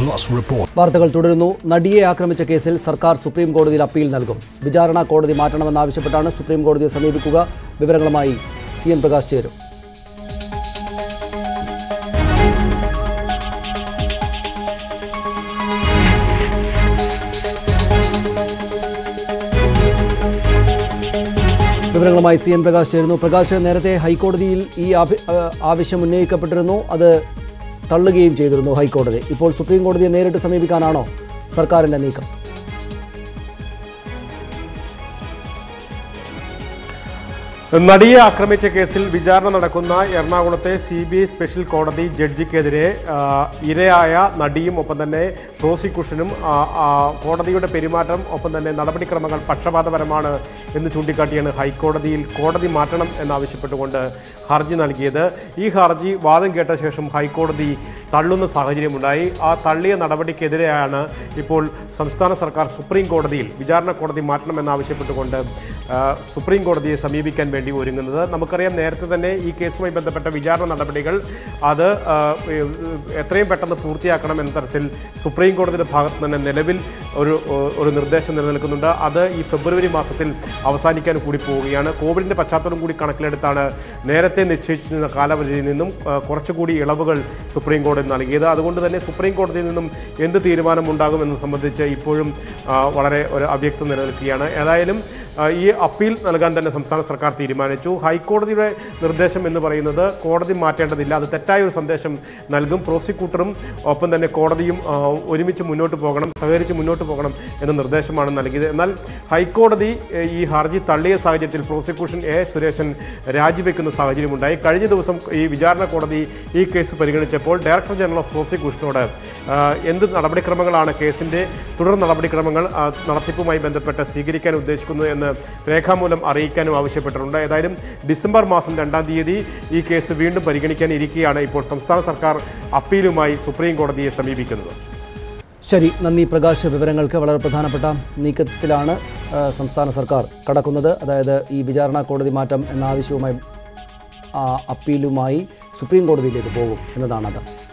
Plus report. വാർത്തകൾ തുടരുന്നു നടിയെ ആക്രമിച്ച കേസിൽ സർക്കാർ സുപ്രീം കോടതിയിൽ അപ്പീൽ നൽകും വിചാരണ കോടതി മാറ്റണമെന്നാവശ്യപ്പെട്ടാണ് സുപ്രീം കോടതിയെ സമീപിക്കുക വിവരങ്ങളുമായി സി എൻ പ്രകാശ് ചേരും വിവരങ്ങളുമായി സി എൻ പ്രകാശ് ചേരുന്നു പ്രകാശ് നേരത്തെ ഹൈക്കോടതിയിൽ ഈ ആഭി- ആ, ആവശ്യം ഉന്നയിക്കപ്പെട്ടിരുന്നു അത് തള്ളുകയും ചെയ്തിരുന്നു ഹൈക്കോടതി ഇപ്പോൾ സുപ്രീം കോടതിയെ നേരിട്ട് സമീപിക്കാനാണോ സർക്കാരിന്റെ നീക്കം നടിയെ ആക്രമിച്ച കേസിൽ വിചാരണ നടക്കുന്ന എറണാകുളത്തെ സി ബി ഐ സ്പെഷ്യൽ കോടതി ജഡ്ജിക്കെതിരെ ആ, ഇരയായ നടിയും ഒപ്പം തന്നെ പ്രോസിക്യൂഷനും ആ, ആ, കോടതിയുടെ പെരുമാറ്റം ഒപ്പം തന്നെ നടപടിക്രമങ്ങൾ പക്ഷപാതപരമാണ് എന്ന് ചൂണ്ടിക്കാട്ടിയാണ് ഹൈക്കോടതിയിൽ കോടതി മാറ്റണം എന്നാവശ്യപ്പെട്ടുകൊണ്ട് ഹർജി നൽകിയത് ഈ ഹർജി വാദം കേട്ട ശേഷം ഹൈക്കോടതി തള്ളുന്ന സാഹചര്യമുണ്ടായി ആ തള്ളിയ നടപടിക്കെതിരെയാണ് ഇപ്പോൾ സംസ്ഥാന സർക്കാർ സുപ്രീം കോടതിയിൽ വിചാരണ കോടതി മാറ്റണമെന്നാവശ്യപ്പെട്ടുകൊണ്ട് ആ, സുപ്രീം കോടതിയെ സമീപിക്കാൻ വേണ്ടി ഒരുങ്ങുന്നത് നമുക്കറിയാം നേരത്തെ തന്നെ ഈ കേസുമായി ബന്ധപ്പെട്ട വിചാരണ നടപടികൾ അത് ആ, ഏ, എത്രയും പെട്ടെന്ന് പൂർത്തിയാക്കണം എന്ന തരത്തിൽ സുപ്രീം കോടതിയുടെ ഭാഗത്ത് തന്നെ നിലവിൽ ഒരു ഒരു നിർദ്ദേശം നിലനിൽക്കുന്നുണ്ട് അത് ഈ ഫെബ്രുവരി മാസത്തിൽ അവസാനിക്കാൻ കൂടി പോവുകയാണ് കോവിഡിൻ്റെ പശ്ചാത്തലം കൂടി കണക്കിലെടുത്താണ് നേരത്തെ നിശ്ചയിച്ചിരുന്ന കാലാവധിയിൽ നിന്നും ആ, കുറച്ചുകൂടി ഇളവുകൾ സുപ്രീം കോടതി നൽകിയത് അതുകൊണ്ട് തന്നെ സുപ്രീം കോടതിയിൽ നിന്നും എന്ത് തീരുമാനമുണ്ടാകും എന്ന് സംബന്ധിച്ച് ഇപ്പോഴും ആ, വളരെ ഒരു അവ്യക്തത നിലനിൽക്കുകയാണ് ഏതായാലും ആ, ഈ അപ്പീൽ നൽകാൻ തന്നെ സംസ്ഥാന സർക്കാർ തീരുമാനിച്ചു ഹൈക്കോടതിയുടെ നിർദ്ദേശം എന്ന് പറയുന്നത് കോടതി മാറ്റേണ്ടതില്ല അത് തെറ്റായ ഒരു സന്ദേശം നൽകും പ്രോസിക്യൂട്ടറും ഒപ്പം തന്നെ കോടതിയും ആ, ഒരുമിച്ച് മുന്നോട്ട് പോകണം സഹകരിച്ച് മുന്നോട്ട് പോകണം എന്ന നിർദ്ദേശമാണ് നൽകിയത് എന്നാൽ ഹൈക്കോടതി ഏ, ഈ ഹർജി തള്ളിയ സാഹചര്യത്തിൽ പ്രോസിക്യൂഷൻ എ സുരേശൻ രാജിവെക്കുന്ന സാഹചര്യമുണ്ടായി കഴിഞ്ഞ ദിവസം ഈ വിചാരണ കോടതി ഈ കേസ് പരിഗണിച്ചപ്പോൾ ഡയറക്ടർ ജനറൽ ഓഫ് പ്രോസിക്യൂഷനോട് ആ, എന്ത് നടപടിക്രമങ്ങളാണ് കേസിൻ്റെ തുടർ നടപടിക്രമങ്ങൾ ആ, നടത്തിപ്പുമായി ബന്ധപ്പെട്ട് സ്വീകരിക്കാൻ ഉദ്ദേശിക്കുന്നത് എന്ന് രേഖാമൂലം അറിയിക്കാനും ആവശ്യപ്പെട്ടിട്ടുണ്ട് ഏതായാലും ഡിസംബർ മാസം രണ്ടാം തീയതി ഈ കേസ് വീണ്ടും പരിഗണിക്കാൻ ഇരിക്കുകയാണ് ഇപ്പോൾ സംസ്ഥാന സർക്കാർ അപ്പീലുമായി സുപ്രീം കോടതിയെ സമീപിക്കുന്നത് ശരി നന്ദി പ്രകാശ് വിവരങ്ങൾക്ക് വളരെ പ്രധാനപ്പെട്ട നീക്കത്തിലാണ് ആ, സംസ്ഥാന സർക്കാർ കടക്കുന്നത് അതായത് ഈ വിചാരണ കോടതി മാറ്റം എന്ന ആവശ്യവുമായി ആ, അപ്പീലുമായി സുപ്രീം കോടതിയിലേക്ക് പോകും എന്നതാണത്